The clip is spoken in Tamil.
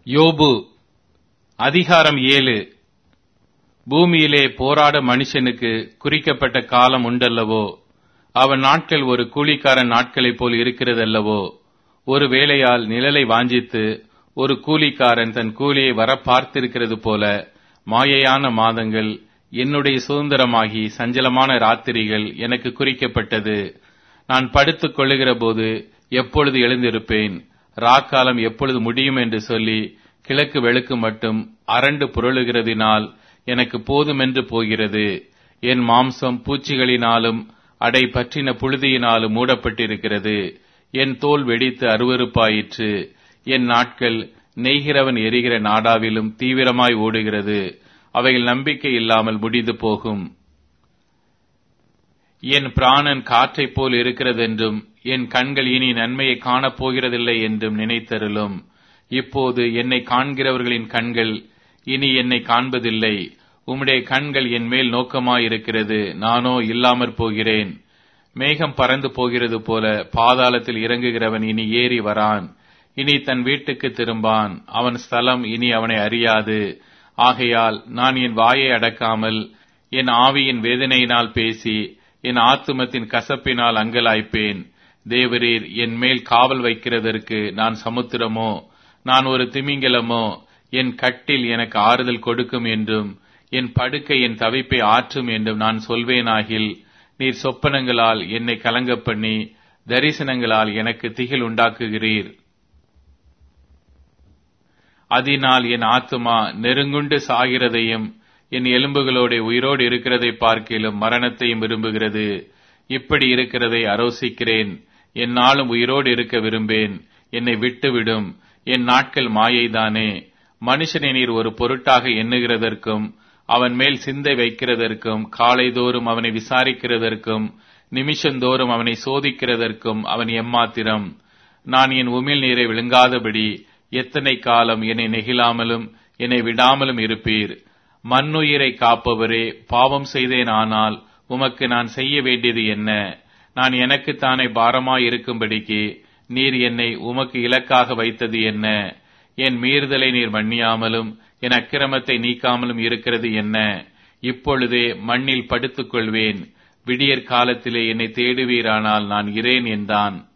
யோபு அதிகாரம் ஏழு பூமியிலே போராட மனுஷனுக்கு குறிக்கப்பட்ட காலம் உண்டல்லவோ அவன் நாட்கள் ஒரு கூலிக்காரன் நாட்களைப் போல் இருக்கிறதல்லவோ ஒரு வேலையால் நிழலை வாஞ்சித்து ஒரு கூலிக்காரன் தன் கூலியை வர பார்த்திருக்கிறது போல மாயையான மாதங்கள் என்னுடைய சுதந்திரமாகி சஞ்சலமான ராத்திரிகள் எனக்கு குறிக்கப்பட்டது நான் படுத்துக் கொள்ளுகிற போது எப்பொழுது எழுந்திருப்பேன் ராக்காலம் எப்பொழுது முடியும் என்று சொல்லி கிழக்கு வெளுக்கு மட்டும் அரண்டு புரளுகிறதினால் எனக்கு போதுமென்று போகிறது என் மாம்சம் பூச்சிகளினாலும் அடை பற்றின புழுதியினாலும் மூடப்பட்டிருக்கிறது என் தோல் வெடித்து அருவருப்பாயிற்று என் நாட்கள் நெய்கிறவன் எரிகிற நாடாவிலும் தீவிரமாய் ஓடுகிறது அவைகள் நம்பிக்கை இல்லாமல் முடிந்து போகும் என் பிராணன் காற்றைப் போல் இருக்கிறதென்றும் என் கண்கள் இனி நன்மையை காணப் போகிறதில்லை என்றும் நினைத்தருளும் இப்போது என்னை காண்கிறவர்களின் கண்கள் இனி என்னை காண்பதில்லை உம்முடைய கண்கள் என் மேல் நோக்கமாயிருக்கிறது நானோ இல்லாமற் போகிறேன் மேகம் பறந்து போகிறது போல பாதாளத்தில் இறங்குகிறவன் இனி ஏறி வரான் இனி தன் வீட்டுக்கு திரும்பான் அவன் ஸ்தலம் இனி அவனை அறியாது ஆகையால் நான் என் வாயை அடக்காமல் என் ஆவியின் வேதனையினால் பேசி என் ஆத்துமத்தின் கசப்பினால் அங்கலாய்ப்பேன் தேவரீர் என் மேல் காவல் வைக்கிறதற்கு நான் சமுத்திரமோ நான் ஒரு திமிங்கலமோ என் கட்டில் எனக்கு ஆறுதல் கொடுக்கும் என்றும் என் படுக்கை என் தவிப்பை ஆற்றும் என்றும் நான் சொல்வேனாகில் நீர் சொப்பனங்களால் என்னை கலங்கப் பண்ணி தரிசனங்களால் எனக்கு திகில் உண்டாக்குகிறீர் அதனால் என் ஆத்துமா நெருங்குண்டு சாகிறதையும் என் எலும்புகளோட உயிரோடு இருக்கிறதை பார்க்கிலும் மரணத்தையும் விரும்புகிறது இப்படி இருக்கிறதை அரோசிக்கிறேன் என்னாலும் உயிரோடு இருக்க விரும்பேன் என்னை விட்டுவிடும் என் நாட்கள் மாயைதானே மனுஷனை நீர் ஒரு பொருட்டாக எண்ணுகிறதற்கும் அவன் மேல் சிந்தை வைக்கிறதற்கும் காலைதோறும் அவனை விசாரிக்கிறதற்கும் நிமிஷந்தோறும் அவனை சோதிக்கிறதற்கும் அவன் எம்மாத்திரம் நான் என் உமிழ் நீரை விழுங்காதபடி எத்தனை காலம் என்னை நெகிழாமலும் என்னை விடாமலும் இருப்பீர் மண்ணுயிரை காப்பவரே பாவம் செய்தேன் ஆனால் உமக்கு நான் செய்ய வேண்டியது என்ன நான் எனக்குத்தானே பாரமாய் இருக்கும்படிக்கு நீர் என்னை உமக்கு இலக்காக வைத்தது என்ன என் மீறுதலை நீர் மன்னியாமலும் என் அக்கிரமத்தை நீக்காமலும் இருக்கிறது என்ன இப்பொழுதே மண்ணில் படுத்துக் கொள்வேன் விடியற் காலத்திலே என்னை தேடுவீரானால் நான் இரேன் என்றான்